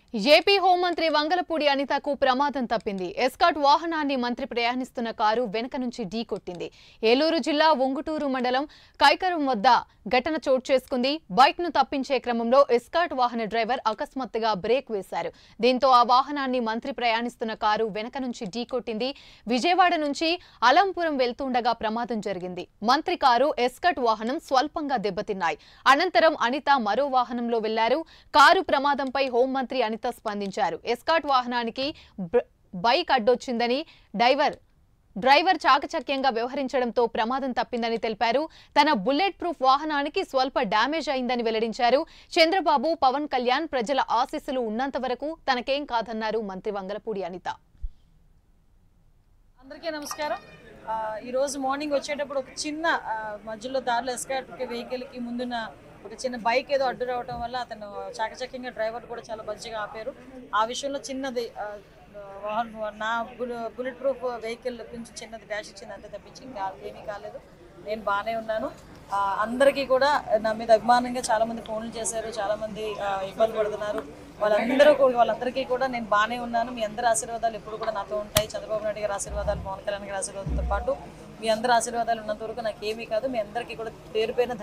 AP హోంమంత్రి వంగలపూడి అనితకు ప్రమాదం తప్పింది ఎస్కాట్ వాహనాన్ని మంత్రి ప్రయాణిస్తున్న కారు వెనక నుంచి ఢీకొట్టింది ఏలూరు జిల్లా ఉంగుటూరు మండలం కైకరం వద్ద ఘటన చోటు చేసుకుంది బైక్ ను తప్పించే క్రమంలో ఎస్కాట్ వాహన డ్రైవర్ అకస్మాత్తుగా బ్రేక్ వేశారు దీంతో ఆ వాహనాన్ని మంత్రి ప్రయాణిస్తున్న కారు వెనక నుంచి ఢీకొట్టింది విజయవాడ నుంచి అలంపురం వెళ్తుండగా ప్రమాదం జరిగింది మంత్రి కారు ఎస్కట్ వాహనం స్వల్పంగా దెబ్బతిన్నాయి అనంతరం అనిత మరో వాహనంలో వెళ్లారు కారు ప్రమాదంపై హోంమంత్రి అనిత స్పందించారు ఎస్కాట్ వాహనానికి బ్ర- బైక్ అడ్డొచ్చిందని డ్రైవర్ డ్రైవర్ చాకచక్యంగా వ్యవహరించడంతో ప్రమాదం తప్పిందని తెలిపారు తన బుల్లెట్ ప్రూఫ్ వాహనానికి స్వల్ప డ్యామేజ్ అయిందని వెల్లడించారు చంద్రబాబు పవన్ కళ్యాణ్ ప్రజల ఆశీస్సులు ఉన్నంత వరకు తనకేం కాదన్నారు మంత్రి వంగలపూడి అనిత అందరికీ నమస్కారం ఆ, ఈరోజు మార్నింగ్ వచ్చేటప్పుడు ఒక చిన్న ఆ, మధ్యలో దారిలో ఎస్కాట్ వెహికల్కి ముందున్న ఒక చిన్న బైక్ ఏదో అడ్డు రావటం వల్ల అతను చాకచక్యంగా డ్రైవర్ కూడా చాలా మంచిగా ఆపారు ఆ విషయంలో చిన్నది ఆ, వాహనం నా బుల్- బుల్లెట్ ప్రూఫ్ వెహికల్ కొంచెం చిన్నది డాష్ ఇచ్చింది అంతే తప్పించి ఇంకా ఏమీ కాలేదు నేను బాగానే ఉన్నాను ఆ, అందరికీ కూడా నా మీద అభిమానంగా చాలా మంది ఫోన్లు చేశారు చాలా మంది ఆ, ఇబ్బంది పడుతున్నారు వాళ్ళందరూ కూడా వాళ్ళందరికీ కూడా నేను బాగానే ఉన్నాను మీ అందరి ఆశీర్వాదాలు ఎప్పుడు కూడా నాతో ఉంటాయి చంద్రబాబు నాయుడు గారి ఆశీర్వాదాలు పవన్ కళ్యాణ్ గారి ఆశీర్వాదంతో పాటు మీ అందరి ఆశీర్వాదాలు ఉన్నంత వరకు నాకు ఏమీ కాదు మీ అందరికీ కూడా పేరు పేరున